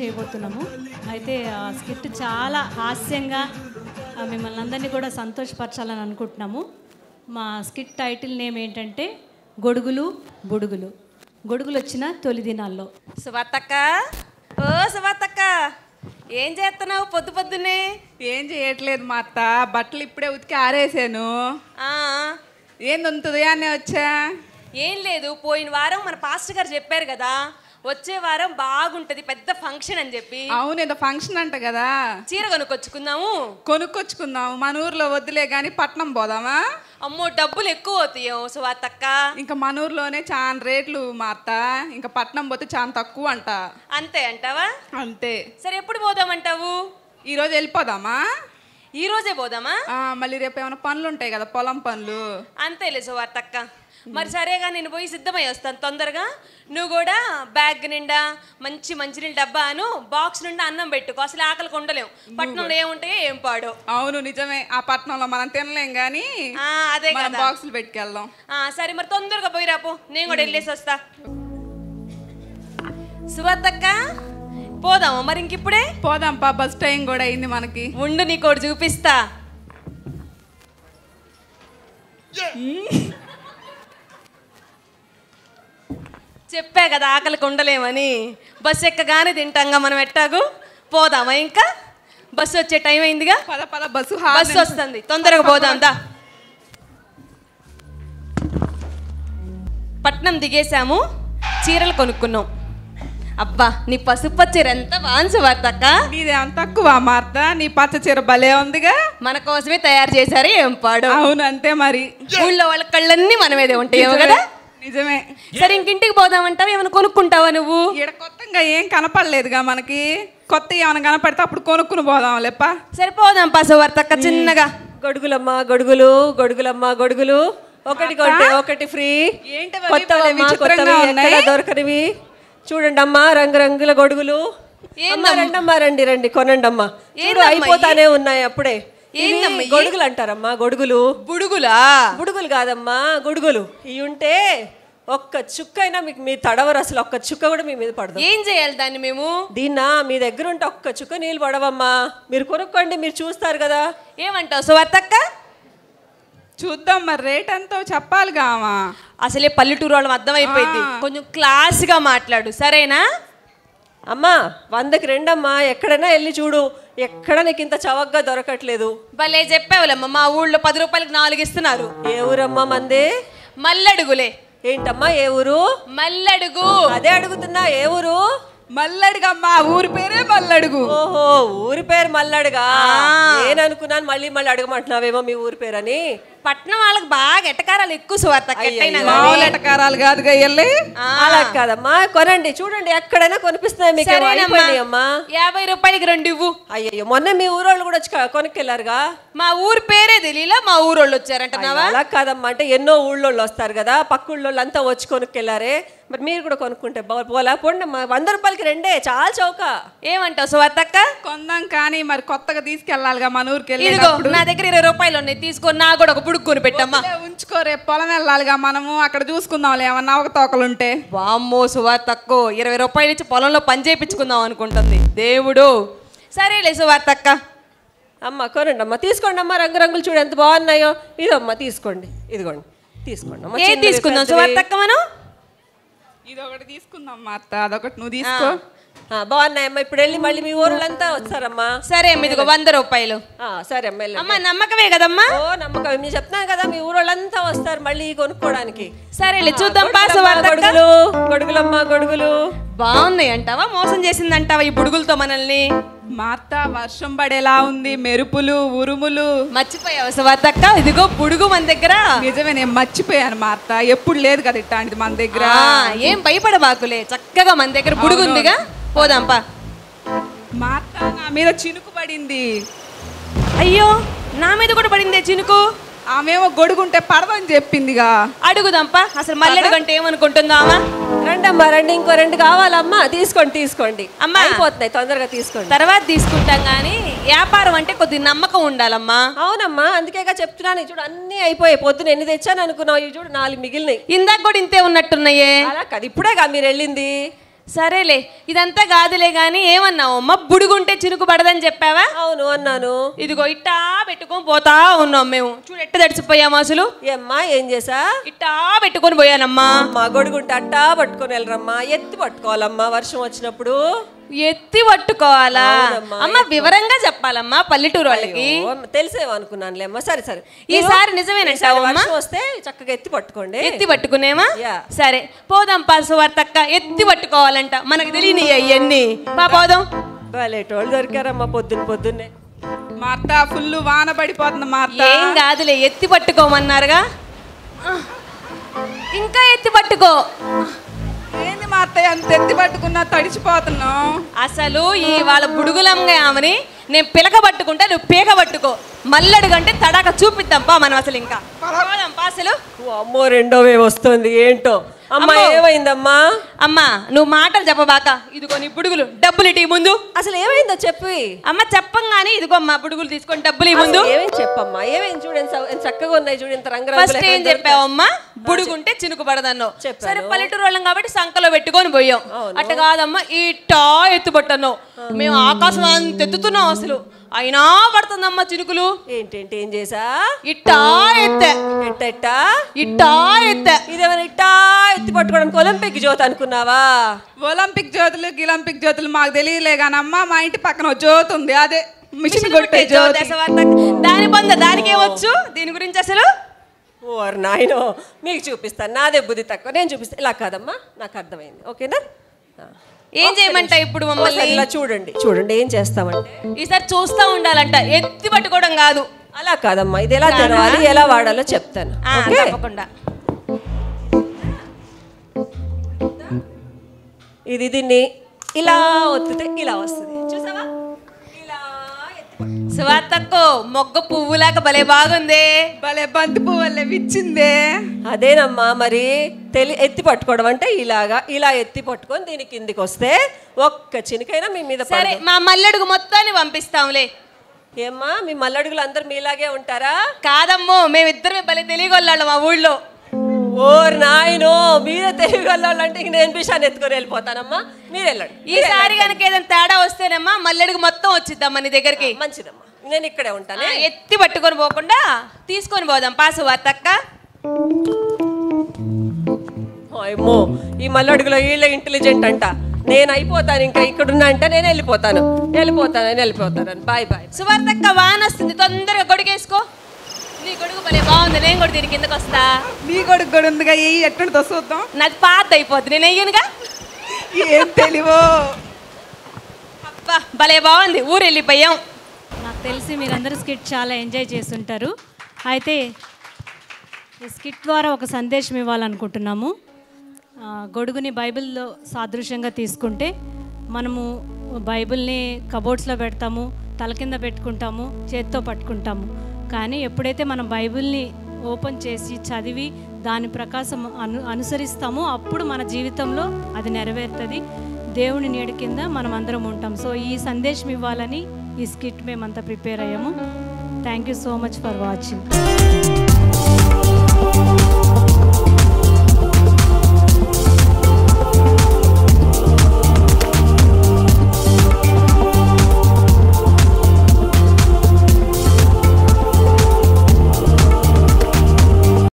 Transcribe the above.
చేయబోతున్నాము అయితే ఆ స్కిట్ చాలా హాస్యంగా ఆ, మిమ్మల్ని అందరినీ కూడా సంతోషపరచాలని అనుకుంటున్నాము మా స్కిట్ టైటిల్ నేమ్ ఏంటంటే గొడుగులు బుడుగులు గొడుగులు వచ్చిన తొలి దినాల్లో సువార్తక్క ఓ సువార్తక్క ఏం చేస్తున్నావు పొద్దు పొద్దున్నే ఏం చేయట్లేదు మా అత్త బట్టలు ఇప్పుడే ఉతికి ఆరేసాను ఆ, ఏంది అంత ఉదయాన్నే వచ్చా ఏం లేదు పోయిన వారం మన పాస్టర్ గారు చెప్పారు కదా వచ్చే వారం బాగుంటది పెద్ద ఫంక్షన్ అని చెప్పి అవును ఏదో ఫంక్షన్ అంట కదా చీర కొనుక్కొచ్చుకుందాము కొనుక్కొచ్చుకుందాం మన ఊర్లో వద్దులే కానీ పట్నం పోదామా అమ్మో డబ్బులు ఎక్కువ అవుతాయో సువార్తక్క ఇంకా మన ఊర్లోనే చాలా రేట్లు మా అత్త ఇంకా పట్నం పోతే చాలా తక్కువ అంట అంతే అంటావా అంతే సరే ఎప్పుడు పోదామంటావు ఈరోజు వెళ్ళిపోదామా ఈ రోజే పోదామా ఆ, మళ్ళీ రేపు ఏమైనా పనులు ఉంటాయి కదా పొలం పనులు అంతేలే సువార్తక్క మరి సరేగా నేను పోయి సిద్ధమై వస్తాను తొందరగా నువ్వు కూడా బ్యాగ్ నిండా మంచి మంచినీళ్ళ డబ్బాను బాక్స్ నిండా అన్నం పెట్టుకో అసలు ఆకలికి ఉండలేం పట్టణంలో ఏముంటాయో ఏం పాడో అవును నిజమే ఆ పట్నంలో మనం తినలేం కానీ ఆ, అదే మనం కదా బాక్సులు పెట్టుకెళ్దాం ఆ, సరే మరి తొందరగా పోయి రాపో నేను కూడా వెళ్ళేసి వస్తా సువార్తక్క పోదామా మరి ఇంకిప్పుడే పోదాం పా బస్ టైం కూడా అయింది మనకి ఉండు నీకోటి చూపిస్తా చెప్పా కదా ఆకలికి ఉండలేమని బస్సు ఎక్కగానే తింటాంగా మనం ఎట్టాగు పోదామా ఇంకా బస్సు వచ్చే టైం అయిందిగా పద పద బస్సు బస్సు వస్తుంది తొందరగా పోదాం దా పట్నం దిగేశాము చీరలు కొనుక్కున్నాం అబ్బా నీ పసుపు చీర ఎంత వాంచు వార్తక్క నీదేం తక్కువ మార్త నీ పచ్చ చీర భలే ఉందిగా మన కోసమే తయారు చేశారు ఏం పాడు అవును అంతే మరి ఊళ్ళో వాళ్ళ కళ్ళన్నీ మన మీదే ఉంటాయేమో కదా నిజమే సరే ఇంకింటికి పోదామంటావా ఏమైనా కొనుక్కుంటావా నువ్వు ఈడ కొత్తగా ఏం కనపడలేదుగా మనకి కొత్త ఏమైనా కనపడితే అప్పుడు కొనుక్కుని పోదాం లేప్ప సరే పోదాం పాసు వార్తక్క చిన్నగా గొడుగులమ్మ గొడుగులు గొడుగులమ్మ గొడుగులు ఒకటి కొంటే ఒకటి ఫ్రీ ఏంటవి కొత్తవమ్మ భలే విచిత్రంగా కొత్తవి ఉన్నాయి. ఎక్కడ దొరకనివి చూడండి అమ్మా రంగురంగుల గొడుగులు అమ్మా రండి అమ్మా రండి రండి కొనండి అమ్మా చూడు ఏందమ్మా అయిపోతానే ఉన్నాయి అప్పుడే ఇవి ఏందమ్మా ఇయి? గొడుగులు అంటారమ్మా గొడుగులు బుడుగులా బుడుగులు కాదమ్మా గొడుగులు ఇవి ఉంటే ఒక్క చుక్క అయినా మీకు మీ తడవరు అసలు ఒక్క చుక్క కూడా మీ మీద పడదు ఏం చేయాలి దాన్ని మేము దీన్నా మీ దగ్గర ఉంటే ఒక్క చుక్క నీళ్ళు పడవమ్మా మీరు కొనుక్కోండి మీరు చూస్తారు కదా ఏమంటావు సువార్తక్క చూద్దాం మరి రేట్ ఎంతో చెప్పాలిగా ఆమా అసలే పల్లెటూరు వాళ్ళం అర్థమైపోయింది కొంచెం క్లాస్గా మాట్లాడు సరేనా అమ్మా వందకి రెండమ్మా ఎక్కడైనా వెళ్ళి చూడు ఎక్కడ నీకు ఇంత చవకగా దొరకట్లేదు భలే చెప్పావులమ్మ మా ఊళ్ళో పది రూపాయలకి నాలుగు ఇస్తున్నారు ఏ ఊరమ్మా మంది మల్లడుగులే ఏంటమ్మా ఏ ఊరు మల్లడుగు అదే అడుగుతున్నా ఏ ఊరు మల్లడుగమ్మా ఊరి పేరే మల్లడుగు ఓహో ఊరి పేరు మల్లడుగా నేను అనుకున్నాను మళ్ళీ మళ్ళీ అడగమంటున్నావేమో మీ ఊరి పేరని పట్నం వాళ్ళకి బాగా ఎటకారాలు ఎక్కువ సువార్తక్క ఎట్టయినా కానీ. మామూలు ఎటకారాలు కాదుగా వెళ్ళి అలా కాదమ్మా కొనండి చూడండి ఎక్కడైనా కొనిపిస్తున్నాయి మీకు ఏమో సరేనమ్మా అయిపోయినాయమ్మా యాభై రూపాయలకి రెండు ఇవ్వు అయ్యయ్యో మొన్న మీ ఊరోళ్ళు కూడా వచ్చి క- కొనుక్కెళ్ళారుగా మా ఊరు పేరే తెలియలా మా ఊరోళ్ళు వచ్చారంటున్నావా అలా కాదమ్మా అంటే ఎన్నో ఊళ్ళోళ్ళు వస్తారు కదా పక్క ఊళ్ళోళ్ళు అంతా వచ్చి కొనుక్కెళ్ళారే మరి మీరు కూడా కొనుక్కుంటే బా- పోలా పోండి అమ్మా వంద రూపాయలకి రెండే చాలా చౌక ఏమంటావు సువార్తక్క కొందాం కానీ మరి కొత్తగా తీసుకెళ్ళాలిగా మన ఊరికి ఇదిగో వెళ్ళేటప్పుడు నా దగ్గర ఇరవై రూపాయలు ఉన్నాయి తీసుకొని నా కూడా ఒక బుడుగు కొని పెట్టమ్మా లే, ఉంచుకో రేపు పొలం వెళ్ళాలిగా మనము అక్కడ చూసుకుందాంలే ఏమన్నా అవకతవకలు ఉంటే వామ్మో సువార్తక్కో ఇరవై రూపాయలు ఇచ్చి పొలంలో పని చేయించుకుందాం అనుకుంటుంది దేవుడు సరేలే సువార్తక్క అమ్మ కొనండి అమ్మా తీసుకోండి అమ్మా రంగురంగులు చూడు ఎంత బాగున్నాయో ఇదమ్మా తీసుకోండి ఇదిగోండి తీసుకోండి అమ్మా ఏం చిన్నవి, తీసుకుందాం పెద్దవి. సువార్తక్క మనం ఇది ఒకటి తీసుకుందాం మా అత్త అదొకటి నువ్వు తీసుకో ఆ, బాగున్నాయమ్మా ఇప్పుడు వెళ్ళి మళ్ళీ మీ ఊర్లంతా వస్తారమ్మా సరే అమ్మ ఇదిగో వంద రూపాయలు ఆ, సరే అమ్మ వెళ్ళండి. అమ్మ నమ్మకమే కదమ్మా ఓ నమ్మకం మీరు చెప్తున్నాను కదా మీ ఊరోళ్ళంతా వస్తారు మళ్ళీ కొనుక్కోవడానికి సరేలే చూద్దాం పా గొడుగులమ్మా, సువార్తక్క గొడుగులు గొడుగులమ్మా గొడుగులు బాగున్నాయి అంటావా మోసం చేసిందంటావా ఈ బుడుగులతో మనల్ని మా అత్త వర్షం పడేలా ఉంది మెరుపులు ఉరుములు మర్చిపోయావు సువార్తక్క ఇదిగో బుడుగు మన దగ్గర నిజమే నేను మర్చిపోయాను మా అత్త ఎప్పుడు లేదు కదా ఇట్లాంటిది మన దగ్గర ఆ, ఏం భయపడబాకులే చక్కగా మన దగ్గర బుడుగు ఉందిగా పోదాంపా మా అత్త నా మీద చినుకు పడింది అయ్యో నా మీద కూడా పడిందే చినుకు ఆమెమో గొడుగుంటే పడదని చెప్పిందిగా అడుగుదాంపా అసలు మల్లెడు గంట ఏమనుకుంటుందో ఆమె రండి అమ్మా రండి ఇంకో రెండు కావాలమ్మా తీసుకోండి తీసుకోండి అమ్మా. అయిపోతున్నాయి తొందరగా తీసుకోండి తర్వాత తీసుకుంటాం కానీ వ్యాపారం అంటే కొద్ది నమ్మకం ఉండాలమ్మా అవునమ్మా అందుకేగా చెప్తున్నాను ఇవి చూడు అన్నీ అయిపోయాయి పొద్దున ఎన్ని తెచ్చాను అనుకున్నావు ఇవి చూడు నాలుగు మిగిలినాయి ఇందాక కూడా ఇంతే ఉన్నట్టున్నాయే అలా కాదు ఇప్పుడేగా మీరు వెళ్ళింది సరేలే ఇదంతా కాదులే గాని ఏమన్నావు అమ్మ బుడుగుంటే చినుకు పడదని చెప్పావా అవును అన్నాను ఇదిగో ఇట్టా పెట్టుకొని పోతా ఉన్నాం మేము చూడు ఎట్ట తడిచిపోయాము అసలు ఏమ్మా ఏం చేసా ఇట్టా పెట్టుకొని పోయానమ్మా అమ్మా గొడుగుంటే అట్టా పట్టుకొని వెళ్ళరమ్మా ఎత్తి పట్టుకోవాలమ్మా వర్షం వచ్చినప్పుడు ఎత్తి పట్టుకోవాలా అవునమ్మా, అమ్మ వివరంగా చెప్పాలమ్మా పల్లెటూరు వాళ్ళకి ఓ, తెలిసేమో అనుకున్నానులే అమ్మా సరే సరే ఈసారి ఈసారి నిజమేనంటావమ్మా వర్షం వస్తే చక్కగా ఎత్తి పట్టుకోండి ఎత్తి పట్టుకునేమా యా. సరే పోదాం పాసు వార్తక్క ఎత్తి పట్టుకోవాలంట మనకు తెలియని అవన్నీ పా పోదాం భలేటోళ్ళు దొరికారమ్మా పొద్దున్న పొద్దున్నే మార్త ఫుల్ వాన పడిపోతుంది మార్త ఏం కాదులే ఎత్తి పట్టుకోమన్నారుగా ఆ. ఇంకా ఎత్తి పట్టుకో ఏంది మార్త ఎంత ఎత్తి పట్టుకున్నా తడిచిపోతున్నావు అసలు ఈ వాళ్ళ బుడుగులంగా ఆమెని నేను పిలక పట్టుకుంటే నువ్వు పీక పట్టుకో మల్లడుగంటే తడాక చూపిద్దాం పా మనం అసలు ఇంకా పోదాం పా అసలు ఓ అమ్మో రెండో వేవ్ వస్తుంది ఏంటో అమ్మా అమ్మో. ఏమైందమ్మా అమ్మా నువ్వు మాటలు చెప్పబాక ఇదిగో నీ బుడుగులు డబ్బులు ఇటీ ముందు అసలు ఏమైందో చెప్పి అమ్మ చెప్పంగానే ఇదిగో అమ్మా బుడుగులు తీసుకొని డబ్బులు ఈ ముందు అసలు ఏమైంది చెప్పమ్మా ఏమైంది చూడు ఎంత ఎంత చక్కగా ఉన్నాయి చూడు ఇంత రంగురంగులు ఫస్ట్ ఏం ఎక్కడ చెప్పావమ్మా బుడుగుంటే చినుకు పడదన్నావు చెప్పాను. సరే పల్లెటూరు వాళ్ళం కాబట్టి సంకలో పెట్టుకొని పోయాం అట్ట కాదమ్మా ఇట్టా ఎత్తుపట్టన్నావు మేము ఆకాశం అంత ఎత్తుతున్నాం అసలు అయినా పడుతుందమ్మా చినుకులు ఏంటేంటి ఏం చేసా ఇట్టా ఎత్తే ఎట్టెట్టా ఇట్టా ఎత్తే ఇదేమైనా ఇట్టా ఎత్తి పట్టుకోవడానికి ఒలింపిక్ జ్యోతి అనుకున్నావా ఒలింపిక్ జ్యోతులు గిలంపిక్ జ్యోతులు మాకు తెలియలే కానీ అమ్మ మా ఇంటి పక్కన ఓ జ్యోతి ఉంది అదే మిషన్ కొట్టే జ్యోతి దశవార్తక్. దాని పొంద దానికే వచ్చు దీని గురించి అసలు ఓర్ నాయనో మీకు చూపిస్తాను నాదే బుద్ధి తక్కువ నేను చూపిస్తాను ఇలా కాదమ్మా నాకు అర్థమైంది ఓకేనా ఆ. ఏం చేయమంటావు ఇప్పుడు ఒకసారి మమ్మల్ని ఇలా చూడండి చూడండి ఏం చేస్తామంటే ఈసారి చూస్తా ఉండాలంట ఎత్తి పట్టుకోవడం కాదు అలా కాదమ్మా ఇది ఎలా తెరవాలి ఎలా వాడాలో చెప్తాను ఆ, ఓకే తప్పకుండా ఇది దీన్ని ఇలా ఒత్తితే ఇలా వస్తుంది చూసావా ఇలా ఎత్తి సువార్తక్కో మొగ్గ పువ్వులాగా భలే బాగుంది భలే బంతి పువ్వులే విచ్చిందే అదేనమ్మా మరి తెలి ఎత్తి పట్టుకోవడం అంటే ఇలాగా ఇలా ఎత్తి పట్టుకొని దీని కిందికి వస్తే ఒక్క చినికైనా మీ మీద సరే పడదు మా మల్లెడుగు మొత్తాన్ని పంపిస్తాంలే ఏమ్మా మీ మల్లడుగులు అందరు మీలాగే ఉంటారా కాదమ్మో మేమిద్దరం భలే తెలియగొల్లాడు మా ఊళ్ళో ఓర్ నాయనో మీరే తెలియగల అంటే ఇంక నేను పిషాన్ని ఎత్తుకొని వెళ్ళిపోతానమ్మా మీరు వెళ్ళండి ఈసారి కనుక ఏదైనా తేడా వస్తేనమ్మా మల్లెడుగు మొత్తం వచ్చిద్దాం నీ దగ్గరికి మంచిదమ్మా నేను ఇక్కడే ఉంటానే ఆ, ఎత్తి పట్టుకొని పోకుండా తీసుకొని పోదాం పాసు వార్తక్క అమ్మో ఈ మల్లడుగులో వీళ్ళ ఇంటెలిజెంట్ అంట నేను అయిపోతాను ఇంకా ఇక్కడున్నా అంటే నేను వెళ్ళిపోతాను వెళ్ళిపోతాను నేను వెళ్ళిపోతాను బాయ్ బాయ్ సువార్తక్క వాన వస్తుంది తొందరగా గొడుగేసుకో నీ గొడుగు భలే బాగుంది నేను కూడా దీని కిందకు వస్తా నీ కొడుకు కూడా ఉందిగా ఏ ఎట్టుంటుందో చూద్దాం నాది పాత అయిపోద్ది నేను అయ్యానుగా ఏం తెలివో అబ్బా భలే బాగుంది ఊరు వెళ్ళిపోయాం నాకు తెలిసి మీరందరూ స్కిట్ చాలా ఎంజాయ్ చేస్తుంటారు అయితే ఈ స్కిట్ ద్వారా ఒక సందేశం ఇవ్వాలనుకుంటున్నాము ఆ, గొడుగుని బైబిల్లో సాదృశ్యంగా తీసుకుంటే మనము బైబిల్ని కబోర్డ్స్లో పెడతాము తల కింద పెట్టుకుంటాము చేత్తో పట్టుకుంటాము కానీ ఎప్పుడైతే మనం బైబిల్ని ఓపెన్ చేసి చదివి దాని ప్రకాశం అను అనుసరిస్తామో అప్పుడు మన జీవితంలో అది నెరవేరుతుంది దేవుని నీడ కింద మనం అందరం ఉంటాం సో ఈ సందేశం ఇవ్వాలని ఈ స్కిట్ మేమంతా ప్రిపేర్ అయ్యాము thank you so much for watching